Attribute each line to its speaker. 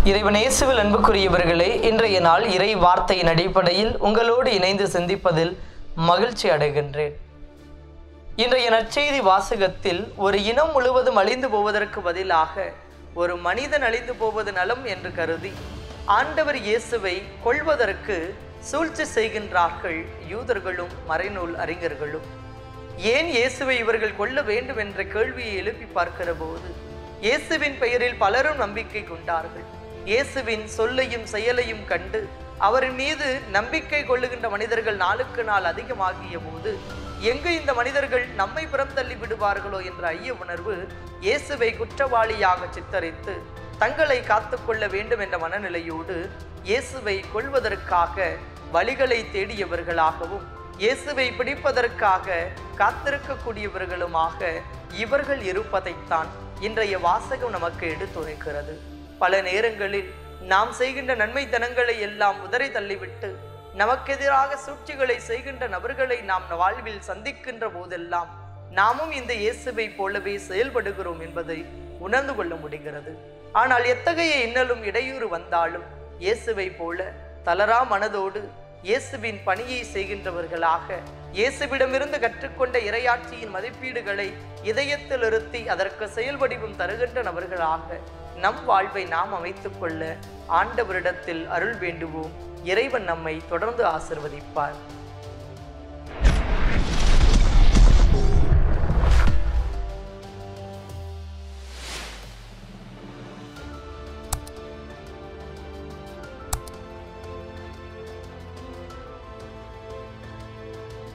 Speaker 1: இறைவன் இயேசுவில் அன்புக்குரியவர்களே இன்றைய நாள் இறை வார்த்தையின் அடிப்படையில் உங்களோடு இணைந்து சிந்திப்பதில் மகிழ்ச்சி அடைகின்றேன் இன்றைய நற்செய்தி வாசகத்தில் ஒரு இனம் முழுவதும் அழிந்து போவதற்கு பதிலாக ஒரு மனிதன் அழிந்து போவது நலம் என்று கருதி ஆண்டவர் இயேசுவை கொள்வதற்கு சூழ்ச்சி செய்கின்றார்கள் யூதர்களும் மறைநூல் அறிஞர்களும் ஏன் இயேசுவை இவர்கள் கொல்ல வேண்டும் என்ற கேள்வியை எழுப்பி பார்க்கிற போது இயேசுவின் பெயரில் பலரும் நம்பிக்கை கொண்டார்கள் இயேசுவின் சொல்லையும் செயலையும் கண்டு அவரின் மீது நம்பிக்கை கொள்ளுகின்ற மனிதர்கள் நாளுக்கு நாள் அதிகமாகிய போது எங்கு இந்த மனிதர்கள் நம்மை புறம் தள்ளி விடுவார்களோ என்ற ஐய உணர்வு இயேசுவை குற்றவாளியாக சித்தரித்து தங்களை காத்துக்கொள்ள வேண்டும் என்ற மனநிலையோடு இயேசுவை கொள்வதற்காக வழிகளை தேடியவர்களாகவும் இயேசுவை பிடிப்பதற்காக காத்திருக்கக்கூடியவர்களுமாக இவர்கள் இருப்பதைத்தான் இன்றைய வாசகம் நமக்கு எடுத்துரைக்கிறது பல நேரங்களில் நாம் செய்கின்ற நன்மைத்தனங்களை எல்லாம் உதறி தள்ளிவிட்டு நமக்கெதிராக சூழ்ச்சிகளை செய்கின்ற நபர்களை நாம் வாழ்வில் சந்திக்கின்ற போதெல்லாம் நாமும் இந்த இயேசுவை போலவே செயல்படுகிறோம் என்பதை உணர்ந்து கொள்ள முடிகிறது ஆனால் எத்தகைய இன்னலும் இடையூறு வந்தாலும் இயேசுவை போல தளரா மனதோடு இயேசுவின் பணியை செய்கின்றவர்களாக இயேசுவிடமிருந்து கற்றுக்கொண்ட இரையாட்சியின் மதிப்பீடுகளை இதயத்தில் இருத்தி அதற்கு செயல்வடிவம் தருகின்ற நபர்களாக நம் வாழ்வை நாம் அமைத்துக் கொள்ள ஆண்டவரிடத்தில் அருள் வேண்டுவோம் இறைவன் நம்மை தொடர்ந்து ஆசிர்வதிப்பார்